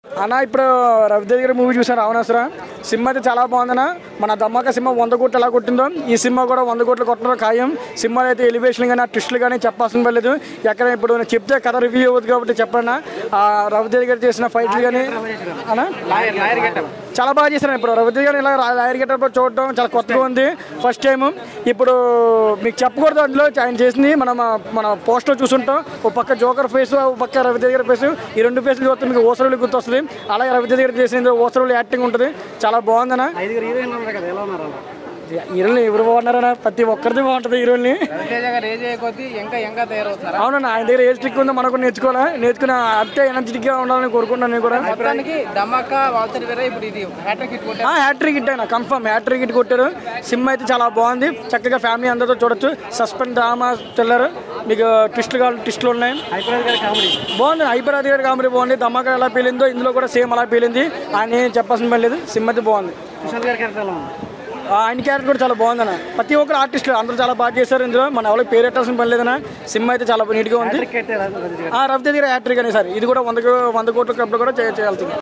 అన్న ఇప్పుడు రవితేజ గారి మూవీ చూసాను రావణాసుర సినిమా అయితే చాలా బాగుందన్న మన దమ్మక సినిమా వంద కోట్లు ఎలా కొట్టిందో ఈ సినిమా కూడా వంద కోట్లు కొట్టడం ఖాయం సినిమాలో అయితే ఎలివేషన్ కానీ ట్విస్టులు కానీ చెప్పాల్సిన పర్లేదు ఎక్కడ ఇప్పుడు నేను చెప్తే కథ రివ్యూ అవ్వదు కాబట్టి చెప్పన్నా ఆ రవితేజ గారు చేసిన ఫైట్లు కానీ అన్నా చాలా బాగా చేశారు ఇప్పుడు రవితేజ గారు ఇలా లాయర్ గెటప్ చూడడం చాలా కొత్తగా ఉంది ఫస్ట్ టైం ఇప్పుడు మీకు చెప్పకూడదు అందులో ఆయన చేసింది మనం మన పోస్టర్ చూసుంటాం ఒక పక్క జోకర్ ఫేస్ ఒక పక్క రవితేజ గారి ఫేస్ ఈ రెండు ఫేస్లు చూస్తే మీకు ఓసరులు గుర్తొస్తుంది అలాగే రవితేజ గారు చేసింది ఓసరులు యాక్టింగ్ ఉంటుంది చాలా బాగుందన్న ఐదుగురు హీరోయిన్లు ఉన్నారు కదా ఎలా ఉన్నారు అలా హీరోని ఎవరు బాగున్నారన్న ప్రతి ఒక్కరిది బాగుంటుంది హీరోని రవితేజ గారు ఏజ్ అయ్యే కొద్దీ ఇంకా ఇంకా తయారవుతున్నారు అవునన్న ఆయన దగ్గర ఏ స్టిక్ ఉందో మనకు నేర్చుకోవాలా నేర్చుకున్న అంతే ఎనర్జెటిక్గా ఉండాలని కోరుకుంటున్నాను నేను కూడా మొత్తానికి ధమాకా వాల్తర్ వేరే ఇప్పుడు ఇది హ్యాట్రిక్ హిట్ కొట్టారు హ్యాట్రిక్ హిట్ అయినా కన్ఫర్మ్ హ్యాట్రిక్ హిట్ కొట్టారు సినిమా అయితే చాలా బాగుంది చక్కగా ఫ్యామిలీ అందరితో చూడొచ్చు సస్పెన్స్ డ్రామా థ్రిల్లర్ మీకు ట్విస్ట్లు కావాలి ట్విస్ట్లు ఉన్నాయి హైపరాజ్ గారి కామెడీ బాగుంది హైపర్ అధికారి కామెడీ బాగుంది ధమాకా ఎలా పేలిందో ఇందులో కూడా సేమ్ అలా పేలింది ఆయన ఏం చెప్పాల్సిన పని లేదు సినిమా అయితే బాగుంది సుశాంత్ గారి క్యారెక్టర్ ఎలా ఉంది ఆ, ఆయన క్యారెక్టర్ కూడా చాలా బాగుందన్న ప్రతి ఒక్కరు ఆర్టిస్ట్ అందరూ చాలా బాగా చేశారు ఇందులో మన ఎవరికి పేరు పెట్టాల్సిన పని లేదన్న సినిమా అయితే చాలా నీట్గా ఉంది క్రికెట్ రవితేజ గారు ఆ రవితేజ గారి హ్యాట్రిక్ అని సార్ ఇది కూడా వంద కో- వంద కోట్ల కప్పుడు కూడా చే- చేయాల్సింది